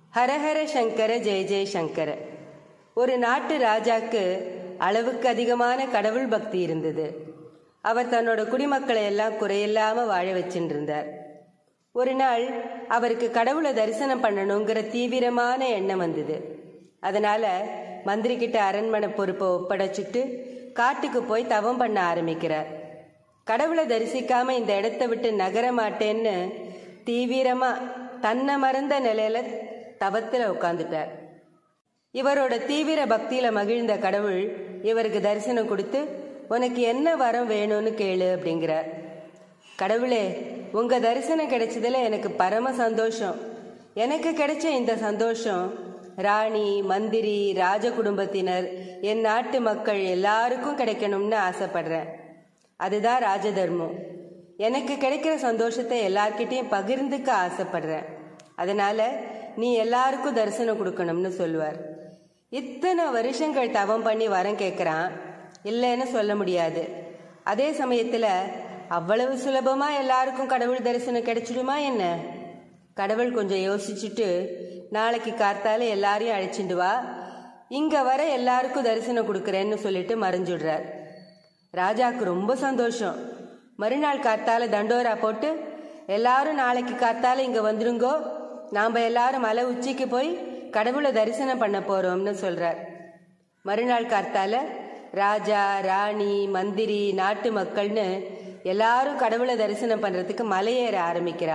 ஹரஹர சங்கர ஜெய ஜெய சங்கர ஒரு நாட்டு ராஜாக்கு அளவுக்கு அதிகமான கடவுள் பக்தி இருந்தது அவர் தன்னோட குடிமக்களை எல்லாம் குறையில்லாம வாழ வச்சுட்டு இருந்தார் ஒரு நாள் அவருக்கு கடவுளை தரிசனம் பண்ணணுங்கிற தீவிரமான எண்ணம் வந்தது அதனால மந்திரி கிட்ட அரண்மனை பொறுப்பை ஒப்படைச்சிட்டு காட்டுக்கு போய் தவம் பண்ண ஆரம்பிக்கிறார் கடவுளை தரிசிக்காம இந்த இடத்த விட்டு நகர மாட்டேன்னு தீவிரமா தன்னை மறந்த நிலையில தவத்துல உட்காந்துட்டார் இவரோட தீவிர பக்தியில மகிழ்ந்த கடவுள் இவருக்கு தரிசனம் கொடுத்து உனக்கு என்ன வரம் வேணும்னு கேளு அப்படிங்கிறார் கடவுளே உங்க தரிசனம் கிடைச்சதுல எனக்கு பரம சந்தோஷம் எனக்கு கிடைச்ச இந்த சந்தோஷம் ராணி மந்திரி ராஜ குடும்பத்தினர் என் நாட்டு மக்கள் எல்லாருக்கும் கிடைக்கணும்னு ஆசைப்படுறேன் அதுதான் ராஜதர்மம் எனக்கு கிடைக்கிற சந்தோஷத்தை எல்லார்கிட்டையும் பகிர்ந்துக்க ஆசைப்படுறேன் அதனால நீ எல்லாருக்கும் தரிசனம் கொடுக்கணும்னு சொல்லுவார் இத்தனை வருஷங்கள் தவம் பண்ணி வரம் கேட்குறான் இல்லைன்னு சொல்ல முடியாது அதே சமயத்தில் அவ்வளவு சுலபமா எல்லாருக்கும் கடவுள் தரிசனம் கிடைச்சிடுமா என்ன கடவுள் கொஞ்சம் யோசிச்சுட்டு நாளைக்கு கார்த்தால எல்லாரையும் அழைச்சிட்டு வா இங்க வர எல்லாருக்கும் தரிசனம் கொடுக்குறேன்னு சொல்லிட்டு மறைஞ்சுடுறார் ராஜாக்கு ரொம்ப சந்தோஷம் மறுநாள் காத்தால தண்டோரா போட்டு எல்லாரும் நாளைக்கு காத்தால இங்க வந்துருங்கோ நாம எல்லாரும் மலை உச்சிக்கு போய் கடவுளை தரிசனம் பண்ண போறோம்னு சொல்றார் மறுநாள் காத்தால ராஜா ராணி மந்திரி நாட்டு மக்கள்னு எல்லாரும் கடவுளை தரிசனம் பண்றதுக்கு மலையேற ஆரம்பிக்கிறா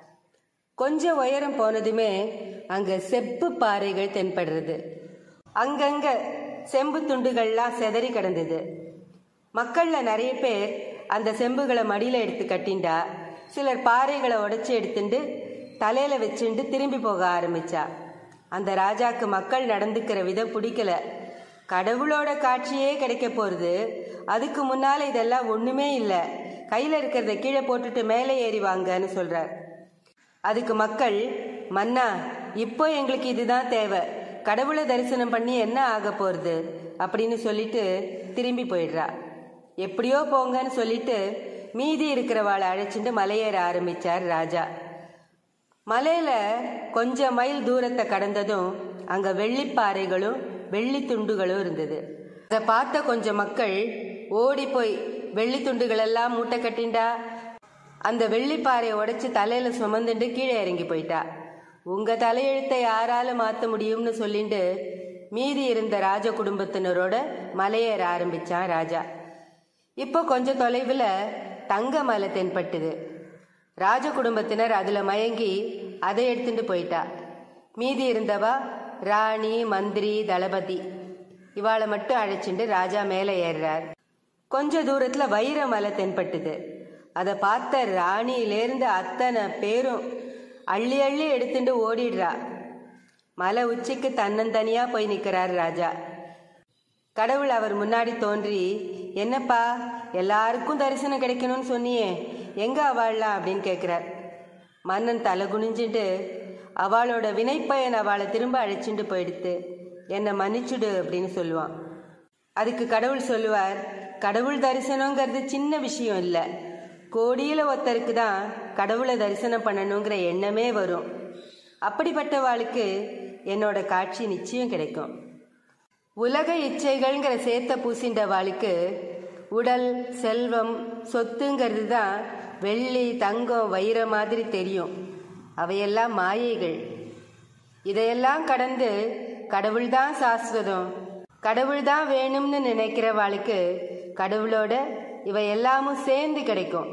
கொஞ்சம் உயரம் போனதுமே அங்க செப்பு பாறைகள் தென்படுறது அங்கங்க செம்பு துண்டுகள்லாம் செதறி கிடந்தது மக்கள்ல நிறைய பேர் அந்த செம்புகளை மடியில எடுத்து கட்டிண்டா சிலர் பாறைகளை உடைச்சு எடுத்துட்டு தலையில வச்சுண்டு திரும்பி போக ஆரம்பிச்சா அந்த ராஜாக்கு மக்கள் நடந்துக்கிற விதம் பிடிக்கல கடவுளோட காட்சியே கிடைக்க போறது அதுக்கு முன்னால இதெல்லாம் ஒண்ணுமே இல்லை கையில இருக்கிறத கீழே போட்டுட்டு மேலே ஏறி வாங்கன்னு சொல்றார் அதுக்கு மக்கள் மன்னா இப்போ எங்களுக்கு இதுதான் தேவை கடவுளை தரிசனம் பண்ணி என்ன ஆக போறது அப்படின்னு சொல்லிட்டு திரும்பி போயிடுறா எப்படியோ போங்கன்னு சொல்லிட்டு மீதி இருக்கிறவாளை அழைச்சிட்டு மலையேற ஆரம்பிச்சார் ராஜா மலையில கொஞ்சம் மைல் தூரத்தை கடந்ததும் அங்க வெள்ளிப்பாறைகளும் வெள்ளி துண்டுகளும் இருந்தது அதை பார்த்த கொஞ்சம் மக்கள் ஓடி போய் வெள்ளி துண்டுகள் எல்லாம் மூட்டை கட்டிண்டா அந்த வெள்ளிப்பாறையை உடைச்சு தலையில சுமந்துட்டு கீழே இறங்கி போயிட்டா உங்க தலையெழுத்தை யாரால மாத்த முடியும்னு சொல்லிட்டு மீதி இருந்த ராஜ குடும்பத்தினரோட மலையேற ஆரம்பிச்சான் ராஜா இப்போ கொஞ்சம் தொலைவில் தங்க மலை தென்பட்டுது ராஜ குடும்பத்தினர் அதுல மயங்கி அதை எடுத்துட்டு போயிட்டா மீதி இருந்தவா ராணி மந்திரி தளபதி இவாளை மட்டும் அழைச்சிட்டு ராஜா மேலே ஏறுறார் கொஞ்ச தூரத்துல வைர மலை தென்பட்டுது அதை பார்த்த ராணியிலேருந்து அத்தனை பேரும் அள்ளி அள்ளி எடுத்துட்டு ஓடிடுறா மலை உச்சிக்கு தன்னந்தனியா போய் நிக்கிறார் ராஜா கடவுள் அவர் முன்னாடி தோன்றி என்னப்பா எல்லாருக்கும் தரிசனம் கிடைக்கணும்னு சொன்னியே எங்க அவாள்லாம் அப்படின்னு கேட்கிறார் மன்னன் தலை குனிஞ்சிட்டு அவளோட வினைப்பயன் அவளை திரும்ப அழைச்சிட்டு போயிடுத்து என்னை மன்னிச்சுடு அப்படின்னு சொல்லுவான் அதுக்கு கடவுள் சொல்லுவார் கடவுள் தரிசனங்கிறது சின்ன விஷயம் இல்லை கோடியில ஒருத்தருக்கு தான் கடவுளை தரிசனம் பண்ணணுங்கிற எண்ணமே வரும் அப்படிப்பட்டவாளுக்கு என்னோட காட்சி நிச்சயம் கிடைக்கும் உலக இச்சைகள்ங்கிற சேர்த்த பூசின்ற வாளுக்கு உடல் செல்வம் சொத்துங்கிறது தான் வெள்ளி தங்கம் வைர மாதிரி தெரியும் அவையெல்லாம் மாயைகள் இதையெல்லாம் கடந்து கடவுள் தான் சாஸ்வதம் கடவுள் தான் வேணும்னு நினைக்கிறவாளுக்கு கடவுளோட இவை எல்லாமும் சேர்ந்து கிடைக்கும்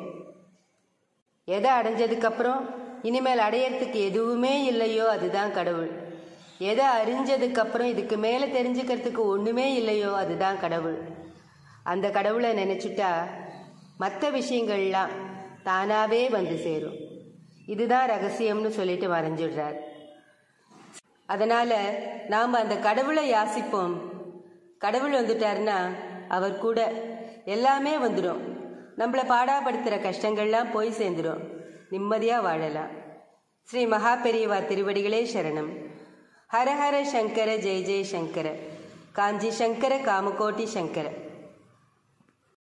எதை அடைஞ்சதுக்கு அப்புறம் இனிமேல் அடையறதுக்கு எதுவுமே இல்லையோ அதுதான் கடவுள் எதை அறிஞ்சதுக்கு அப்புறம் இதுக்கு மேலே தெரிஞ்சுக்கிறதுக்கு ஒன்றுமே இல்லையோ அதுதான் கடவுள் அந்த கடவுளை நினைச்சுட்டா மற்ற விஷயங்கள்லாம் தானாவே வந்து சேரும் இதுதான் ரகசியம்னு சொல்லிட்டு மறைஞ்சிடுறார் அதனால நாம் அந்த கடவுளை யாசிப்போம் கடவுள் வந்துட்டாருன்னா அவர் கூட எல்லாமே வந்துடும் நம்மளை பாடாப்படுத்துகிற கஷ்டங்கள்லாம் போய் சேர்ந்துடும் நிம்மதியாக வாழலாம் ஸ்ரீ மகா பெரியவா திருவடிகளே சரணம் ஹரஹர சங்கர ஜெய ஜெய சங்கர காஞ்சி சங்கர காமகோட்டி சங்கர